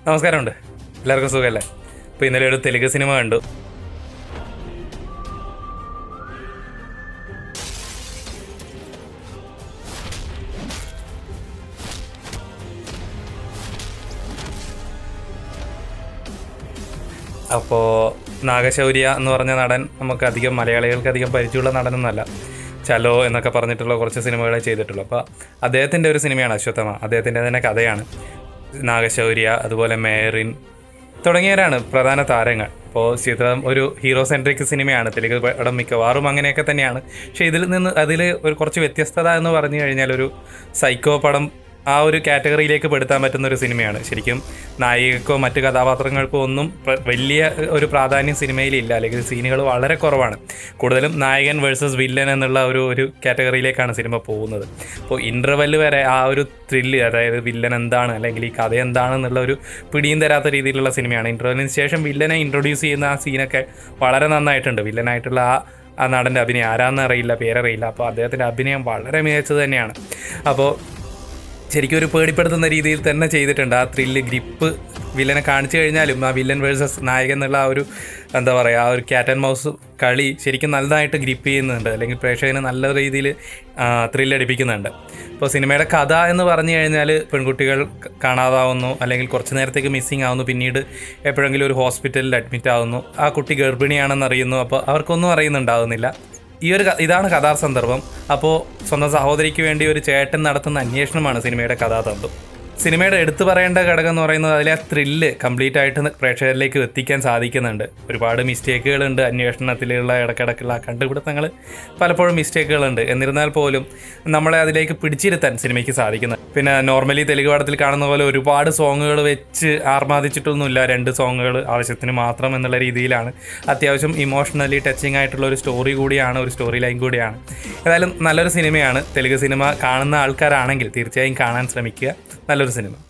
നമസ്കാരമുണ്ട് എല്ലാവർക്കും സുഖമല്ലേ അപ്പോൾ ഇന്നലെ ഒരു തെലുങ്ക് സിനിമ കണ്ടു അപ്പോൾ നാഗശൗര്യ എന്ന് പറഞ്ഞ നടൻ നമുക്ക് അധികം മലയാളികൾക്ക് അധികം പരിചയമുള്ള നടനൊന്നല്ല ചലോ എന്നൊക്കെ പറഞ്ഞിട്ടുള്ള കുറച്ച് സിനിമകളെ ചെയ്തിട്ടുള്ളൂ അപ്പോൾ അദ്ദേഹത്തിൻ്റെ ഒരു സിനിമയാണ് അശ്വത്ഥമ അദ്ദേഹത്തിൻ്റെ തന്നെ കഥയാണ് നാഗശൗര്യ അതുപോലെ മേറിൻ തുടങ്ങിയവരാണ് പ്രധാന താരങ്ങൾ അപ്പോൾ ചിത്രം ഒരു ഹീറോ സെൻട്രിക് സിനിമയാണ് തെലുങ്ക് പടം മിക്കവാറും അങ്ങനെയൊക്കെ തന്നെയാണ് പക്ഷേ ഇതിൽ നിന്ന് അതിൽ ഒരു കുറച്ച് വ്യത്യസ്തത എന്ന് പറഞ്ഞു കഴിഞ്ഞാൽ ഒരു സൈക്കോ പടം ആ ഒരു കാറ്റഗറിയിലേക്ക് പെടുത്താൻ പറ്റുന്ന ഒരു സിനിമയാണ് ശരിക്കും നായികക്കോ മറ്റ് കഥാപാത്രങ്ങൾക്കോ ഒന്നും പ്ര- വലിയ ഒരു പ്രാധാന്യം സിനിമയിലില്ല അല്ലെങ്കിൽ സീനുകൾ വളരെ കുറവാണ് കൂടുതലും നായകൻ വേഴ്സസ് വില്ലൻ എന്നുള്ള ഒരു ഒരു കാറ്റഗറിയിലേക്കാണ് സിനിമ പോകുന്നത് അപ്പോൾ ഇൻ്റർവെല് വരെ ആ ഒരു ത്രില്ല് അതായത് വില്ലൻ എന്താണ് അല്ലെങ്കിൽ ഈ കഥ എന്താണെന്നുള്ള ഒരു പിടിയും തരാത്ത രീതിയിലുള്ള സിനിമയാണ് ഇൻ്റർവെല്ലിന് ശേഷം വില്ലനെ ഇൻട്രൊഡ്യൂസ് ചെയ്യുന്ന ആ സീനൊക്കെ വളരെ നന്നായിട്ടുണ്ട് വില്ലനായിട്ടുള്ള ആ ആ നടൻ്റെ അഭിനയം ആരാന്ന് അറിയില്ല പേരറിയില്ല അപ്പോൾ അദ്ദേഹത്തിൻ്റെ അഭിനയം വളരെ മികച്ചത് തന്നെയാണ് അപ്പോൾ ശരിക്കും ഒരു പേടിപ്പെടുത്തുന്ന രീതിയിൽ തന്നെ ചെയ്തിട്ടുണ്ട് ആ ത്രില്ല് ഗ്രിപ്പ് വില്ലനെ കാണിച്ചു കഴിഞ്ഞാലും ആ വില്ലൻ വേഴ്സസ് നായകൻ എന്നുള്ള ആ ഒരു എന്താ പറയുക ആ ഒരു ക്യാറ്റ് ആൻഡ് മൗസ് കളി ശരിക്കും നല്ലതായിട്ട് ഗ്രിപ്പ് ചെയ്യുന്നുണ്ട് അല്ലെങ്കിൽ പ്രേക്ഷകന് നല്ല രീതിയിൽ ത്രില്ലടിപ്പിക്കുന്നുണ്ട് ഇപ്പോൾ സിനിമയുടെ കഥ എന്ന് പറഞ്ഞു കഴിഞ്ഞാൽ പെൺകുട്ടികൾ ക- കാണാതാവുന്നു അല്ലെങ്കിൽ കുറച്ച് നേരത്തേക്ക് മിസ്സിങ് ആവുന്നു പിന്നീട് എപ്പോഴെങ്കിലും ഒരു ഹോസ്പിറ്റലിൽ അഡ്മിറ്റ് ആവുന്നു ആ കുട്ടി ഗർഭിണിയാണെന്ന് അറിയുന്നു അപ്പോൾ അവർക്കൊന്നും അറിയുന്നുണ്ടാവുന്നില്ല ഈ ഒരു ക- ഇതാണ് കഥാസന്ദർഭം അപ്പോൾ സ്വന്തം സഹോദരിക്ക് വേണ്ടി ഒരു ചേട്ടൻ നടത്തുന്ന അന്വേഷണമാണ് സിനിമയുടെ കഥാതന്ത്വം സിനിമയുടെ എടുത്തു പറയേണ്ട ഘടകം എന്ന് പറയുന്നത് അതിലെ ആ ത്രില്ല് കംപ്ലീറ്റ് ആയിട്ട് പ്രേക്ഷകരിലേക്ക് എത്തിക്കാൻ സാധിക്കുന്നുണ്ട് ഒരുപാട് മിസ്റ്റേക്കുകളുണ്ട് അന്വേഷണത്തിലുള്ള ഇടക്കിടക്കുള്ള ആ കണ്ടുപിടുത്തങ്ങൾ പലപ്പോഴും മിസ്റ്റേക്കുകളുണ്ട് എന്നിരുന്നാൽ പോലും നമ്മളെ അതിലേക്ക് പിടിച്ചിരുത്താൻ സിനിമയ്ക്ക് സാധിക്കുന്നത് പിന്നെ നോർമലി തെലുങ്ക് പടത്തിൽ കാണുന്ന പോലെ ഒരുപാട് സോങ്ങുകൾ വെച്ച് ആർമാദിച്ചിട്ടൊന്നുമില്ല രണ്ട് സോങ്ങുകൾ ആവശ്യത്തിന് മാത്രം എന്നുള്ള രീതിയിലാണ് അത്യാവശ്യം ഇമോഷണലി ടച്ചിങ് ആയിട്ടുള്ള ഒരു സ്റ്റോറി കൂടിയാണ് ഒരു സ്റ്റോറി ലൈൻ കൂടിയാണ് ഏതായാലും നല്ലൊരു സിനിമയാണ് തെലുങ്ക് സിനിമ കാണുന്ന ആൾക്കാരാണെങ്കിൽ തീർച്ചയായും കാണാൻ ശ്രമിക്കുക നല്ലൊരു സിനിമ